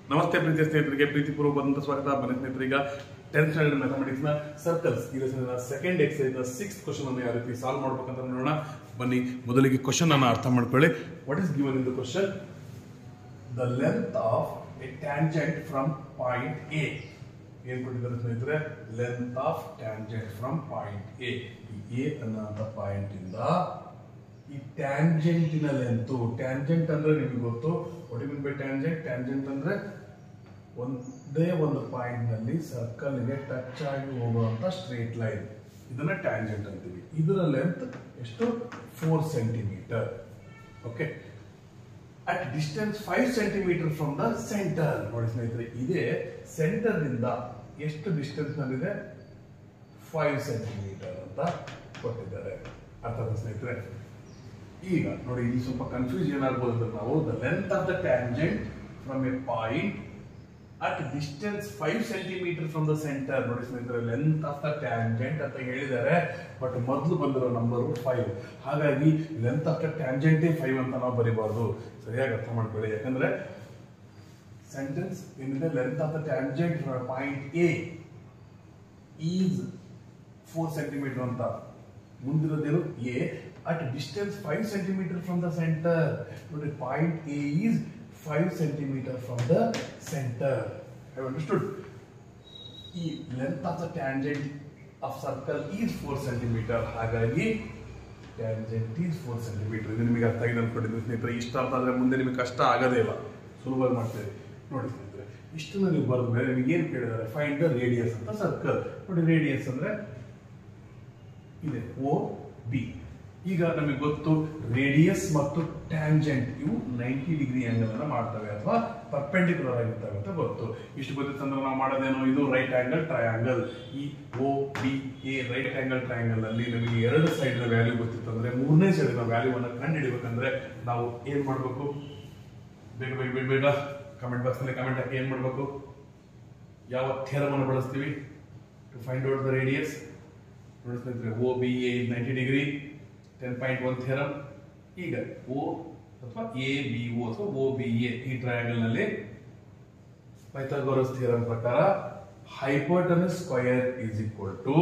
ನಮಸ್ತೆ ಪ್ರೀತಿಯ ಸ್ನೇಹಿತರಿಗೆ ಪ್ರೀತಿಪೂರ್ವಕವಾದಂತಹ ಸ್ವಾಗತ ಬನ್ನಿ ಸ್ನೇಹಿತರೆ ಈಗ ಟೆಂತ್ ಸ್ಟ್ಯಾಂಡರ್ಡ್ ಮ್ಯಾಥಮೆಟಿಕ್ಸ್ ನ ಸರ್ಕಲ್ಸ್ ಈ ಲೆಸನ್ ಸೆಕೆಂಡ್ ಎಕ್ಸೈಸ್ ನ ಸಿಕ್ಸ್ ಕ್ವಶನ್ ಅನ್ನು ಯಾವ ರೀತಿ ಸಾಲ್ವ್ ಮಾಡ್ಬೇಕಂತ ನೋಡೋಣ ಬನ್ನಿ ಮೊದಲಿಗೆ ಕ್ವಶನ್ ಅನ್ನು ಅರ್ಥ ಮಾಡ್ಕೊಳ್ಳಿ what is given in the question the length of a tangent from point A ಏನ್ ಕೊಟ್ಟಿದ್ದಾರೆ ಸ್ನೇಹಿತರೆ length of tangent from point A ಈ ಎ ಅನ್ನೋಂಥ ಪಾಯಿಂಟ್ ಇಂದ ಈ ಟ್ಯಾಂಜೆಂಟಿನ ಲೆಂತು ಟ್ಯಾಂಜೆಂಟ್ ಅಂದ್ರೆ ನಿಮಗೆ ಗೊತ್ತು what mean by tangent tangent ಅಂದ್ರೆ ಒಂದೇ ಒಂದು ಪಾಯಿಂಟ್ ನಲ್ಲಿ ಸರ್ಕಲ್ ಗೆ ಟಚ್ ಆಗಿ ಹೋಗುವಂತ ಸ್ಟ್ರೇಟ್ ಲೈನ್ ಇದನ್ನ ಟ್ಯಾಂಜೆಂಟ್ ಅಂತೀವಿ ಇದರ ಲೆಂತ್ ಎಷ್ಟು four centimetre okay at distance five centimetre from the centre ನೋಡಿ ಸ್ನೇಹಿತರೆ ಇದೇ ಸೆಂಟರ್ ಇಂದ ಎಷ್ಟು ಡಿಸ್ಟೆನ್ಸ್ ನಲ್ಲಿದೆ ಫೈವ್ ಸೆಂಟಿಮೀಟರ್ ಅಂತ ಕೊಟ್ಟಿದ್ದಾರೆ ಅರ್ಥ ಆಯ್ತಾ ಸ್ನೇಹಿತರೆ ಈಗ ನೋಡಿ ಇಲ್ಲಿ ಸ್ವಲ್ಪ ಕನ್ಫ್ಯೂಸ್ ಏನಾಗ್ಬೋದು ಅಂದ್ರೆ ನಾವು the length of the tangent from A point at distance five centimetre from the centre ನೋಡಿ ಸ್ನೇಹಿತರೆ ಲೆಂತ್ ಆಫ್ ದ ಟ್ಯಾಂಜೆಂಟ್ ಅಂತ ಹೇಳಿದ್ದಾರೆ ಬಟ್ ಮೊದಲು ಬಂದಿರೋ ನಂಬರ್ ಫೈವ್ ಹಾಗಾಗಿ ಲೆಂತ್ ಆಫ್ ದ ಟ್ಯಾಂಜೆಂಟೇ ಫೈವ್ ಅಂತ ನಾವು ಬರಿಬಾರ್ದು ಸರಿಯಾಗಿ ಅರ್ಥ ಮಾಡ್ಕೊಳ್ಳಿ ಯಾಕಂದ್ರೆ ಸೆಂಟೆನ್ಸ್ ಏನಿದೆ length of the tangent point A is four centimetre ಅಂತ ಮುಂದಿರೋದೇನು A at distance five centimetre from the centre ನೋಡಿ point A is five centimetre from the centre have understood ಈ length of the tangent of circle is four centimetre ಹಾಗಾಗಿ tangent is four centimetre ಇದು ನಿಮಗೆ ಅರ್ಥ ಆಗಿದೆ ಅನ್ಕೊಂಡಿದ್ದೀನಿ ಸ್ನೇಹಿತರೆ ಇಷ್ಟ ಅರ್ಥ ಆದ್ರೆ ಮುಂದೆ ನಿಮಗೆ ಕಷ್ಟ ಆಗೋದೇ ಇಲ್ಲ ಸುಲಭವಾಗಿ ಮಾಡ್ತೀರಿ ನೋಡಿ ಸ್ನೇಹಿತರೆ ಇಷ್ಟನ್ನು ನೀವು ಬರೆದ ಮೇಲೆ ನಿಮಗೆ ಏನು ಕೇಳಿದ್ದಾರೆ ಫೈಂಡ್ ದ ರೇಡಿಯಸ್ ಅಂತ ಸರ್ಕಲ್ ನೋಡಿ ರೇಡಿಯಸ್ ಅಂದ್ರೆ ಇದೆ ಓ ಬಿ ಈಗ ನಮಗೆ ಗೊತ್ತು ರೇಡಿಯಸ್ ಮತ್ತು ಟ್ಯಾಂಜೆಂಟ್ ಇವು ನೈಂಟಿ ಡಿಗ್ರಿ ಆಂಗಲ್ ಅನ್ನ ಮಾಡ್ತವೆ ಅಥವಾ ಪರ್ಪೆಂಡಿಕ್ಯುಲರ್ ಆಗಿರ್ತವೆ ಅಂತ ಗೊತ್ತು ಇಷ್ಟು ಗೊತ್ತಿತ್ತಂದ್ರೆ ನಾವು ಮಾಡೋದೇನು ಇದು ರೈಟ್ ಆಂಗಲ್ ಟ್ರಯಾಂಗಲ್ ಈ O B A right angle triangle ಅಲ್ಲಿ ನಮಗೆ ಎರಡು ಸೈಡ್ ವ್ಯಾಲ್ಯೂ ಗೊತ್ತಿತ್ತಂದ್ರೆ ಮೂರನೇ ಸೈಡ್ ವ್ಯಾಲ್ಯೂ ಅನ್ನ ಕಂಡು ಹಿಡಿಬೇಕಂದ್ರೆ ನಾವು ಏನ್ ಮಾಡ್ಬೇಕು ಬೇಗ ಬೇಗ ಬೇಗ ಬೇಗ ಕಮೆಂಟ್ ಬಾಕ್ಸ್ ನಲ್ಲಿ ಕಮೆಂಟ್ ಹಾಕಿ ಏನ್ ಮಾಡ್ಬೇಕು ಯಾವ ಥೇರಮ್ ಅನ್ನು ಬಳಸ್ತೀವಿ to find out the radius ನೋಡಿ ಸ್ನೇಹಿತರೆ O B A ninety degree ten point one theorem ಈಗ ಓ ಅಥವಾ ಎ ಬಿ ಒ ಅಥವಾ ಓ ಬಿ ಎ ಈ ಟ್ರಯಾಂಗಲ್ ನಲ್ಲಿ ಪೈಥಾಗೋರಸ್ ಥಿಯರಂ ಪ್ರಕಾರ hypotenuse square is equal to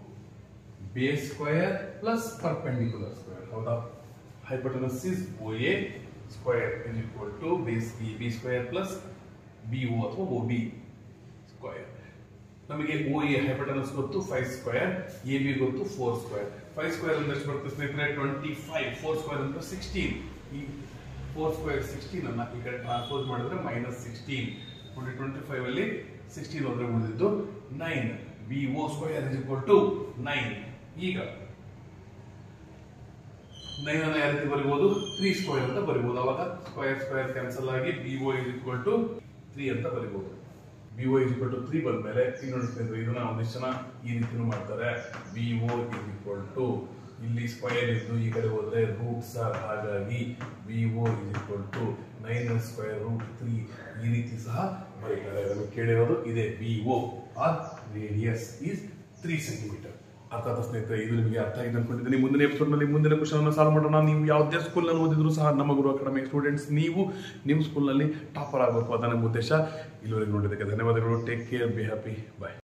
base square plus perpendicular square ಹೌದಾ hypotenuse is O A square is equal to base B B square plus B O ಅಥವಾ O B square ನಮಗೆ O A hypotenuse ಗೊತ್ತು five square A B ಗೊತ್ತು four square five square ಅಂದ್ರೆ ಎಷ್ಟು ಬರುತ್ತೆ ಸ್ನೇಹಿತರೆ twenty five four square ಅಂದ್ರೆ sixteen ಈ ಫೋರ್ ಸ್ಕ್ವೇರ್ ಸಿಕ್ಸ್ಟೀನ್ ಅನ್ನ ಈ ಕಡೆ ಟ್ರಾನ್ಸ್ಪೋಸ್ ಮಾಡಿದ್ರೆ ಮೈನಸ್ ಸಿಕ್ಸ್ಟೀನ್ ನೋಡಿ ಟ್ವೆಂಟಿ ಫೈವ್ ಅಲ್ಲಿ ಸಿಕ್ಸ್ಟೀನ್ ಅಂದ್ರೆ ಉಳಿದಿದ್ದು nine B O square is equal to nine ಈಗ ನೈನ್ ಅನ್ನ ಯಾವ ರೀತಿ ಬರಿಬಹುದು ತ್ರೀ ಸ್ಕ್ವೇರ್ ಅಂತ ಬರಿಬಹುದು ಅವಾಗ ಸ್ಕ್ವೇರ್ ಸ್ಕ್ವೇರ್ ಕ್ಯಾನ್ಸಲ್ ಆಗಿ B O is equal to three ಅಂತ ಬರಿಬಹುದು B O is equal to three ಬಂದ್ಮೇಲೆ ಇನ್ನೊಂದು ಸ್ನೇಹಿತರೆ ಇದನ್ನ ಒಂದಿಷ್ಟು ಜನ ಈ ರೀತಿನೂ ಮಾಡ್ತಾರೆ B O is equal to ಇಲ್ಲಿ ಸ್ಕ್ವಯರ್ ಇದ್ದು ಈ ಕಡೆ ಹೋದ್ರೆ ರೂಟ್ ಸರ್ ಹಾಗಾಗಿ B O is equal to nine square root three ಈ ರೀತಿ ಸಹ ಬರೀತಾರೆ ನಮಗೆ ಕೇಳಿರೋದು ಇದೆ B O R radius is three centimetre ಅರ್ಥ ಆಯ್ತಾ ಸ್ನೇಹಿತರೆ ಇದು ನಿಮಗೆ ಅರ್ಥ ಆಗಿದೆ ಅನ್ಕೊಂಡಿದ್ದೀನಿ ಮುಂದಿನ ಎಪಿಸೋಡ್ ನಲ್ಲಿ ಮುಂದಿನ ಕ್ವಶನ್ ಅನ್ನು ಸಾಲ್ವ್ ಮಾಡೋಣ ನೀವು ಯಾವುದೇ ಸ್ಕೂಲ್ ನಲ್ಲಿ ಓದಿದ್ರು ಸಹ ನಮ್ಮ ಗುರು ಅಕಾಡೆಮಿ ಸ್ಟೂಡೆಂಟ್ಸ್ ನೀವು ನಿಮ್ಮ ಸ್ಕೂಲ್ ನಲ್ಲಿ ಟಾಪರ್ ಆಗಬೇಕು ಅದ ನಮ್ಮ ಉದ್ದೇಶ ಇಲ್ಲಿವರೆಗೆ ನೋಡಿದ್ದಕ್ಕೆ ಧನ್ಯವಾದಗಳು take care be happy bye